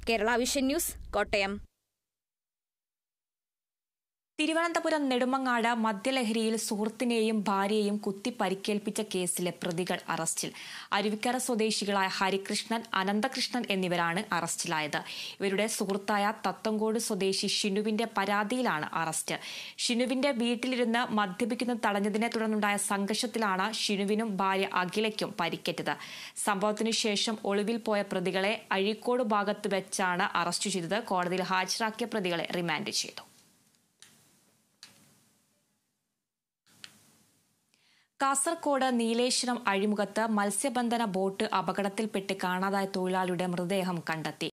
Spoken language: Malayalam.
കേരള വിഷൻ ന്യൂസ് കോട്ടയം തിരുവനന്തപുരം നെടുമങ്ങാട് മദ്യലഹരിയിൽ സുഹൃത്തിനെയും ഭാര്യയെയും കുത്തി പരിക്കേൽപ്പിച്ച കേസിലെ പ്രതികൾ അറസ്റ്റിൽ അരുവിക്കര സ്വദേശികളായ ഹരികൃഷ്ണൻ അനന്തകൃഷ്ണൻ എന്നിവരാണ് അറസ്റ്റിലായത് ഇവരുടെ സുഹൃത്തായ തത്തങ്കോട് സ്വദേശി ഷിനുവിന്റെ പരാതിയിലാണ് അറസ്റ്റ് ഷിനുവിന്റെ വീട്ടിലിരുന്ന് മദ്യപിക്കുന്നത് തടഞ്ഞതിനെ തുടർന്നുണ്ടായ സംഘർഷത്തിലാണ് ഷിനുവിനും ഭാര്യ അഖിലയ്ക്കും പരിക്കേറ്റത് സംഭവത്തിനു ശേഷം ഒളിവിൽ പോയ പ്രതികളെ അഴീക്കോട് ഭാഗത്ത് വെച്ചാണ് അറസ്റ്റ് ചെയ്തത് കോടതിയിൽ ഹാജരാക്കിയ പ്രതികളെ റിമാൻഡ് ചെയ്തു കാസർകോട് നീലേശ്വരം അഴിമുഖത്ത് മത്സ്യബന്ധന ബോട്ട് അപകടത്തിൽപ്പെട്ട് കാണാതായ തൊഴിലാളിയുടെ മൃതദേഹം കണ്ടെത്തി